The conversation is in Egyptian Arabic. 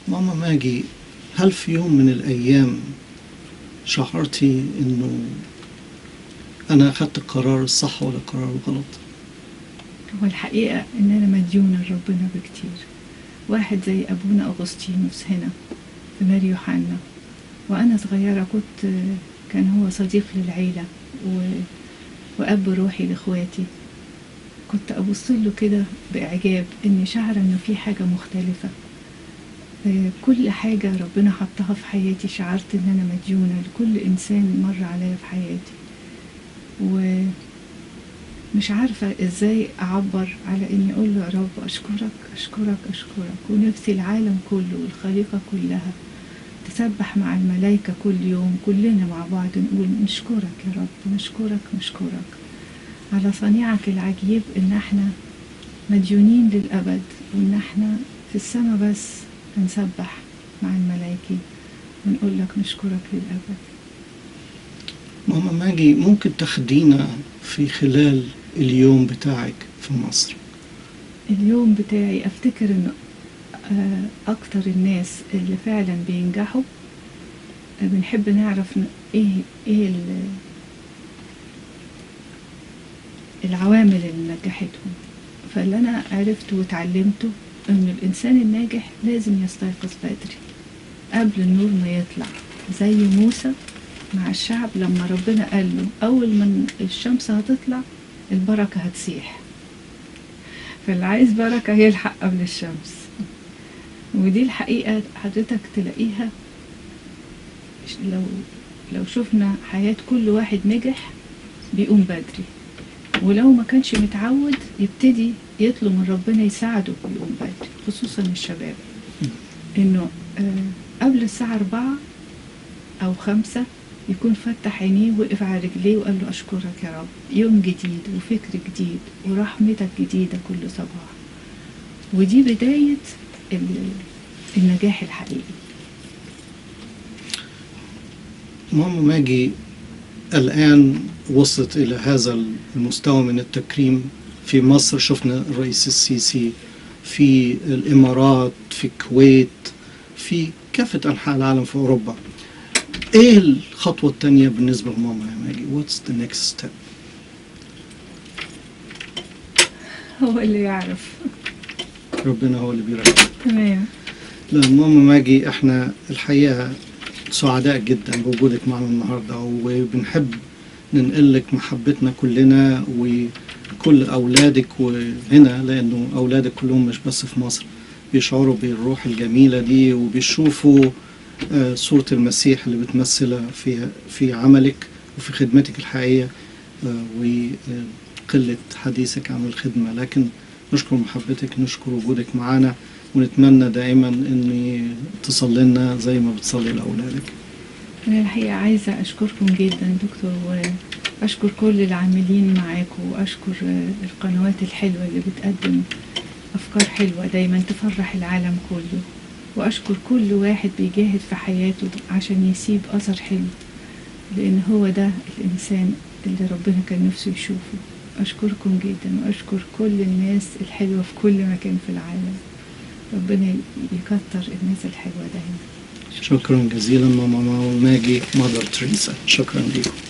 ماما ماجي هل في يوم من الأيام شعرتي إنه أنا أخدت القرار الصح ولا القرار الغلط؟ هو الحقيقة إن أنا مديونة لربنا بكتير واحد زي أبونا أغسطينوس هنا في ماري يوحنا وأنا صغيرة كنت كان هو صديق للعيلة و... وأب روحي لإخواتي كنت أبص له كده بإعجاب إني شعرة إنه في حاجة مختلفة آه، كل حاجة ربنا حطها في حياتي شعرت إن أنا مديونة لكل إنسان مر عليا في حياتي ومش عارفة إزاي أعبر على إني أقول له يا رب أشكرك أشكرك أشكرك ونفسي العالم كله والخليقة كلها تسبح مع الملائكة كل يوم كلنا مع بعض نقول نشكرك يا رب نشكرك نشكرك على صنيعك العجيب إن احنا مديونين للأبد وإن احنا في السماء بس هنسبح مع الملائكة ونقول لك نشكرك للأبد ماما ماجي ممكن تاخدينا في خلال اليوم بتاعك في مصر اليوم بتاعي افتكر انه آه، اكتر الناس اللي فعلا بينجحوا آه، بنحب نعرف ن- ايه ايه ال- العوامل اللي نجحتهم فاللي انا عرفته وتعلمته ان الانسان الناجح لازم يستيقظ بدري قبل النور ما يطلع زي موسى مع الشعب لما ربنا قال له اول ما الشمس هتطلع البركه هتسيح فاللي عايز بركة يلحق قبل الشمس ودي الحقيقة حضرتك تلاقيها ش- لو لو شفنا حياة كل واحد نجح بيقوم بدري ولو ما كانش متعود يبتدي يطلب من ربنا يساعده يقوم بدري خصوصا الشباب انه آه، قبل الساعة أربعة أو خمسة يكون فتح عينيه وقف على رجليه وقال له أشكرك يا رب يوم جديد وفكر جديد ورحمتك جديدة كل صباح ودي بداية ال- النجاح الحقيقي ماما ماجي الآن وصلت إلى هذا المستوى من التكريم في مصر شفنا الرئيس السيسي في الإمارات في الكويت في كافة أنحاء العالم في أوروبا إيه الخطوة الثانية بالنسبة لماما يا ماجي What's the next step هو اللي يعرف ربنا هو اللي بيرتب تمام لا ماما ماجي احنا الحقيقة سعداء جدا بوجودك معنا النهاردة وبنحب ننقل لك محبتنا كلنا وكل أولادك وهنا لأنه أولادك كلهم مش بس في مصر بيشعروا بالروح الجميلة دي وبيشوفوا آه، صورة المسيح اللي بتمثلها في في عملك وفي خدمتك الحقيقية آه، وقلة حديثك عن الخدمة لكن نشكر محبتك نشكر وجودك معنا ونتمنى دائما ان تصلي لنا زي ما بتصلي لاولادك أنا الحقيقة عايزة أشكركم جدا دكتور وأشكر كل العاملين معاكم وأشكر آه، القنوات الحلوة اللي بتقدم أفكار حلوة دايما تفرح العالم كله وأشكر كل واحد بيجاهد في حياته عشان يسيب أثر حلو لأن هو ده الإنسان اللي ربنا كان نفسه يشوفه أشكركم جدا وأشكر كل الناس الحلوة في كل مكان في العالم ربنا يكتر الناس الحلوة دايما شكرا جزيلا ماما ماجي مادر تريسا شكرا لكم